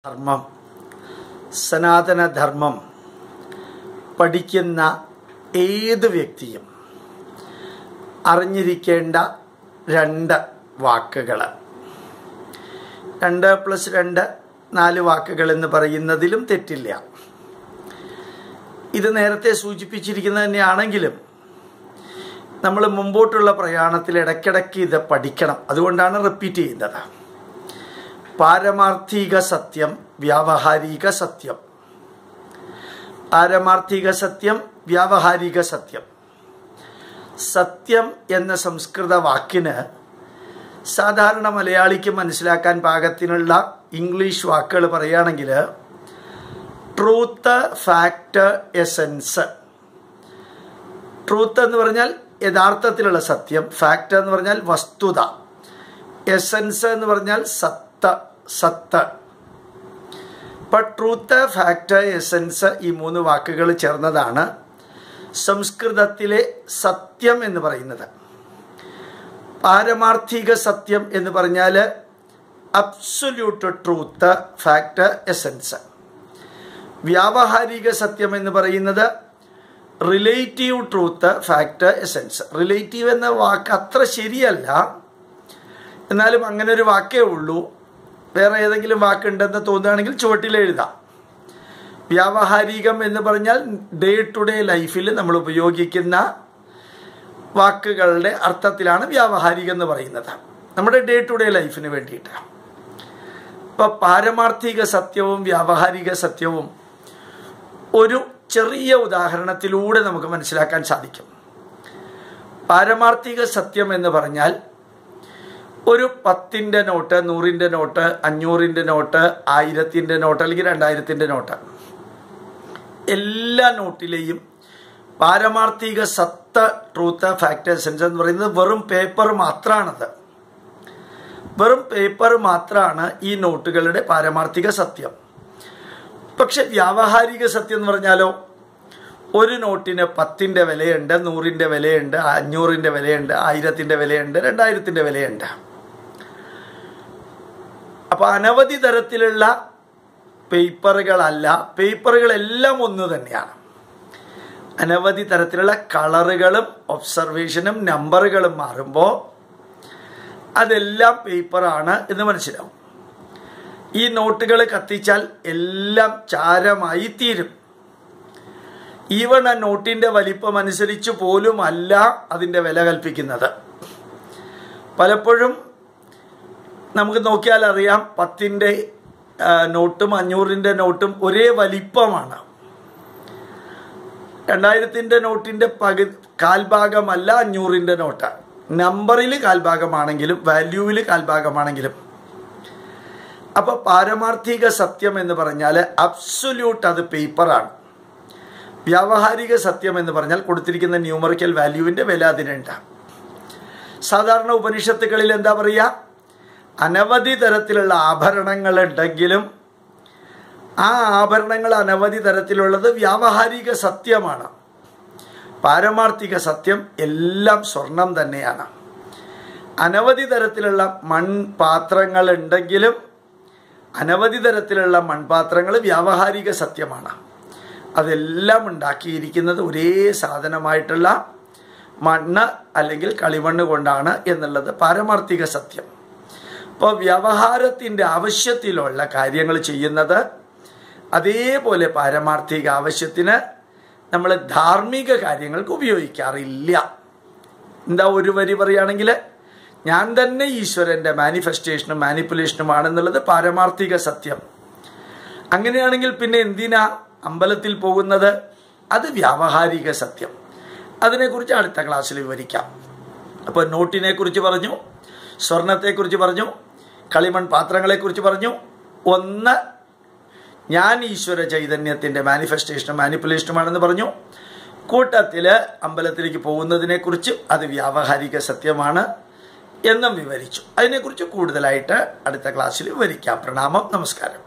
ധർമ്മം സനാതനധർമ്മം പഠിക്കുന്ന ഏത് വ്യക്തിയും അറിഞ്ഞിരിക്കേണ്ട രണ്ട് വാക്കുകൾ രണ്ട് പ്ലസ് രണ്ട് നാല് വാക്കുകൾ എന്ന് പറയുന്നതിലും തെറ്റില്ല ഇത് നേരത്തെ സൂചിപ്പിച്ചിരിക്കുന്നത് തന്നെയാണെങ്കിലും നമ്മൾ മുമ്പോട്ടുള്ള പ്രയാണത്തിൽ ഇടയ്ക്കിടയ്ക്ക് ഇത് പഠിക്കണം അതുകൊണ്ടാണ് റിപ്പീറ്റ് ചെയ്യുന്നത് പാരമാർത്ഥിക സത്യം വ്യാവഹാരിക സത്യം പാരമാർത്ഥിക സത്യം വ്യാവഹാരിക സത്യം സത്യം എന്ന സംസ്കൃത വാക്കിന് സാധാരണ മലയാളിക്ക് മനസ്സിലാക്കാൻ പാകത്തിനുള്ള ഇംഗ്ലീഷ് വാക്കുകൾ പറയുകയാണെങ്കിൽ ട്രൂത്ത് ഫാക്ട് എസൻസ് ട്രൂത്ത് എന്ന് പറഞ്ഞാൽ യഥാർത്ഥത്തിലുള്ള സത്യം ഫാക്ട് എന്ന് പറഞ്ഞാൽ വസ്തുത എസൻസ് എന്ന് പറഞ്ഞാൽ സത്ത് സത്ത് ഇപ്പം ട്രൂത്ത് ഫാക്ട് എസൻസ് ഈ മൂന്ന് വാക്കുകൾ ചേർന്നതാണ് സംസ്കൃതത്തിലെ സത്യം എന്ന് പറയുന്നത് പാരമാർത്ഥിക സത്യം എന്ന് പറഞ്ഞാൽ അബ്സൊല്യൂട്ട് ട്രൂത്ത് ഫാക്ട് എസൻസ് വ്യാവഹാരിക സത്യം എന്ന് പറയുന്നത് relative truth fact essence relative എന്ന വാക്ക് അത്ര ശരിയല്ല എന്നാലും അങ്ങനെ ഒരു വാക്കേ ഉള്ളൂ വേറെ ഏതെങ്കിലും വാക്കുണ്ടെന്ന് തോന്നുകയാണെങ്കിൽ ചുവട്ടിൽ എഴുതാം വ്യാവഹാരികം എന്ന് പറഞ്ഞാൽ ഡേ ടു ഡേ ലൈഫിൽ നമ്മൾ ഉപയോഗിക്കുന്ന വാക്കുകളുടെ അർത്ഥത്തിലാണ് വ്യാവഹാരികം എന്ന് പറയുന്നത് നമ്മുടെ ഡേ ടു ഡേ ലൈഫിന് വേണ്ടിയിട്ട് ഇപ്പം പാരമാർത്ഥിക സത്യവും വ്യാവഹാരിക സത്യവും ഒരു ചെറിയ ഉദാഹരണത്തിലൂടെ നമുക്ക് മനസ്സിലാക്കാൻ സാധിക്കും പാരമാർത്ഥിക സത്യം എന്ന് പറഞ്ഞാൽ ഒരു പത്തിൻ്റെ നോട്ട് നൂറിൻ്റെ നോട്ട് അഞ്ഞൂറിൻ്റെ നോട്ട് ആയിരത്തിൻ്റെ നോട്ട് അല്ലെങ്കിൽ രണ്ടായിരത്തിൻ്റെ നോട്ട് എല്ലാ നോട്ടിലെയും പാരമാർത്ഥിക സത്ത ട്രൂത്ത് ഫാക്ട് എസൻസ് എന്ന് പറയുന്നത് വെറും പേപ്പർ മാത്രമാണത് വെറും പേപ്പർ മാത്രമാണ് ഈ നോട്ടുകളുടെ പാരമാർത്ഥിക സത്യം പക്ഷെ വ്യാവഹാരിക സത്യം എന്ന് പറഞ്ഞാലോ ഒരു നോട്ടിന് പത്തിൻ്റെ വിലയുണ്ട് നൂറിൻ്റെ വിലയുണ്ട് അഞ്ഞൂറിൻ്റെ വിലയുണ്ട് ആയിരത്തിൻ്റെ വിലയുണ്ട് രണ്ടായിരത്തിൻ്റെ വിലയുണ്ട് അപ്പോൾ അനവധി തരത്തിലുള്ള പേപ്പറുകളല്ല പേപ്പറുകളെല്ലാം ഒന്ന് തന്നെയാണ് അനവധി തരത്തിലുള്ള കളറുകളും ഒബ്സർവേഷനും നമ്പറുകളും മാറുമ്പോൾ അതെല്ലാം പേപ്പറാണ് എന്ന് മനസ്സിലാവും ഈ നോട്ടുകൾ കത്തിച്ചാൽ എല്ലാം ചാരമായി തീരും ഈവൺ ആ നോട്ടിന്റെ വലിപ്പം അനുസരിച്ച് പോലും അല്ല അതിന്റെ വില കൽപ്പിക്കുന്നത് പലപ്പോഴും നമുക്ക് നോക്കിയാൽ അറിയാം പത്തിൻ്റെ നോട്ടും അഞ്ഞൂറിൻ്റെ നോട്ടും ഒരേ വലിപ്പമാണ് രണ്ടായിരത്തിൻ്റെ നോട്ടിൻ്റെ പകു കാൽഭാഗമല്ല അഞ്ഞൂറിൻ്റെ നോട്ട് നമ്പറിൽ കാൽഭാഗമാണെങ്കിലും വാല്യൂവിൽ കാൽഭാഗമാണെങ്കിലും അപ്പോൾ പാരമാർത്ഥിക സത്യം എന്ന് പറഞ്ഞാൽ അബ്സുല്യൂട്ട് അത് പേപ്പറാണ് വ്യാവഹാരിക സത്യം എന്ന് പറഞ്ഞാൽ കൊടുത്തിരിക്കുന്ന ന്യൂമറിക്കൽ വാല്യൂവിൻ്റെ വില അതിനുണ്ട് സാധാരണ ഉപനിഷത്തുകളിൽ എന്താ പറയുക അനവധി തരത്തിലുള്ള ആഭരണങ്ങൾ ഉണ്ടെങ്കിലും ആ ആഭരണങ്ങൾ അനവധി തരത്തിലുള്ളത് വ്യാവഹാരിക സത്യമാണ് പാരമാർത്ഥിക സത്യം എല്ലാം സ്വർണം തന്നെയാണ് അനവധി തരത്തിലുള്ള മൺപാത്രങ്ങൾ ഉണ്ടെങ്കിലും അനവധി തരത്തിലുള്ള മൺപാത്രങ്ങൾ വ്യാവഹാരിക സത്യമാണ് അതെല്ലാം ഉണ്ടാക്കിയിരിക്കുന്നത് ഒരേ സാധനമായിട്ടുള്ള മണ്ണ് അല്ലെങ്കിൽ കളിമണ്ണ് കൊണ്ടാണ് എന്നുള്ളത് പാരമാർത്ഥിക സത്യം ഇപ്പോൾ വ്യവഹാരത്തിൻ്റെ ആവശ്യത്തിലുള്ള കാര്യങ്ങൾ ചെയ്യുന്നത് അതേപോലെ പാരമാർത്ഥിക ആവശ്യത്തിന് നമ്മൾ ധാർമ്മിക കാര്യങ്ങൾക്ക് ഉപയോഗിക്കാറില്ല എന്താ ഒരു വരി പറയുകയാണെങ്കിൽ ഞാൻ തന്നെ ഈശ്വരൻ്റെ മാനിഫെസ്റ്റേഷനും മാനിപ്പുലേഷനുമാണെന്നുള്ളത് പാരമാർത്ഥിക സത്യം അങ്ങനെയാണെങ്കിൽ പിന്നെ എന്തിനാ അമ്പലത്തിൽ പോകുന്നത് അത് വ്യാവഹാരിക സത്യം അതിനെക്കുറിച്ച് അടുത്ത ക്ലാസ്സിൽ വിവരിക്കാം അപ്പോൾ നോട്ടിനെ കുറിച്ച് പറഞ്ഞു സ്വർണത്തെക്കുറിച്ച് പറഞ്ഞു കളിമൺ പാത്രങ്ങളെക്കുറിച്ച് പറഞ്ഞു ഒന്ന് ഞാൻ ഈശ്വര ചൈതന്യത്തിൻ്റെ മാനിഫെസ്റ്റേഷനും മാനിപ്പുലേഷനുമാണെന്ന് പറഞ്ഞു കൂട്ടത്തിൽ അമ്പലത്തിലേക്ക് പോകുന്നതിനെക്കുറിച്ച് അത് വ്യാവഹാരിക സത്യമാണ് എന്നും വിവരിച്ചു അതിനെക്കുറിച്ച് കൂടുതലായിട്ട് അടുത്ത ക്ലാസ്സിൽ വിവരിക്കാം പ്രണാമം നമസ്കാരം